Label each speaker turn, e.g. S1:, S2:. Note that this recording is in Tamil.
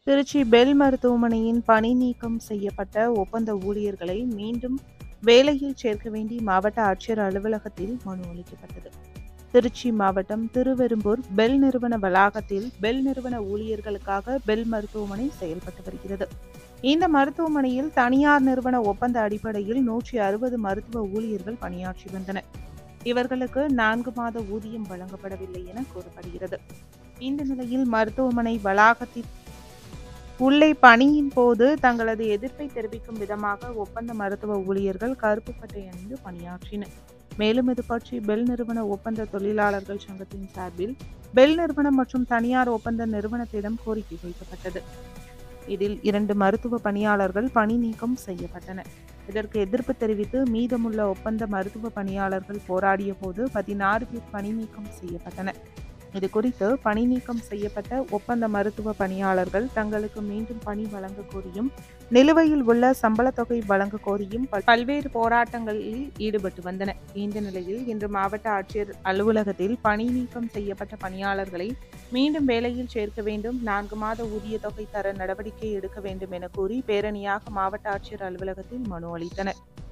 S1: திருச்சி பெல் மருத்துவமனையின் பணி நீக்கம் செய்யப்பட்ட ஒப்பந்த ஊழியர்களை மீண்டும் வேலையில் சேர்க்க வேண்டி மாவட்ட ஆட்சியர் அலுவலகத்தில் மனு அளிக்கப்பட்டது திருச்சி மாவட்டம் திருவெரும்பூர் பெல் நிறுவன வளாகத்தில் பெல் நிறுவன ஊழியர்களுக்காக பெல் மருத்துவமனை செயல்பட்டு வருகிறது இந்த மருத்துவமனையில் தனியார் நிறுவன ஒப்பந்த அடிப்படையில் நூற்றி அறுபது மருத்துவ ஊழியர்கள் பணியாற்றி வந்தனர் இவர்களுக்கு நான்கு மாத ஊதியம் வழங்கப்படவில்லை என கூறப்படுகிறது இந்த நிலையில் மருத்துவமனை வளாகத்தில் உள்ளே பணியின் போது தங்களது எதிர்ப்பை தெரிவிக்கும் விதமாக ஒப்பந்த மருத்துவ ஊழியர்கள் கருப்பு பட்டை அணிந்து பணியாற்றினர் மேலும் இது பற்றி பெல் நிறுவன ஒப்பந்த தொழிலாளர்கள் சங்கத்தின் சார்பில் பெல் நிறுவனம் மற்றும் தனியார் ஒப்பந்த நிறுவனத்திடம் கோரிக்கை வைக்கப்பட்டது இதில் இரண்டு மருத்துவ பணியாளர்கள் பணி நீக்கம் செய்யப்பட்டனர் இதற்கு எதிர்ப்பு தெரிவித்து மீதமுள்ள ஒப்பந்த மருத்துவ பணியாளர்கள் போராடிய போது பதினாறு பேர் பணி நீக்கம் செய்யப்பட்டனர் இது குறித்து பணி நீக்கம் செய்யப்பட்ட ஒப்பந்த மருத்துவ பணியாளர்கள் தங்களுக்கு மீண்டும் பணி வழங்க கோரியும் நிலுவையில் உள்ள சம்பள தொகை வழங்க கோரியும் பல்- பல்வேறு போராட்டங்களில் ஈடுபட்டு வந்தனர் இந்த நிலையில் இன்று மாவட்ட ஆட்சியர் அலுவலகத்தில் பணி நீக்கம் செய்யப்பட்ட பணியாளர்களை மீண்டும் வேலையில் சேர்க்க வேண்டும் நான்கு மாத ஊதிய தொகை தர நடவடிக்கை எடுக்க வேண்டும் என கூறி பேரணியாக மாவட்ட ஆட்சியர் அலுவலகத்தில் மனு அளித்தனர்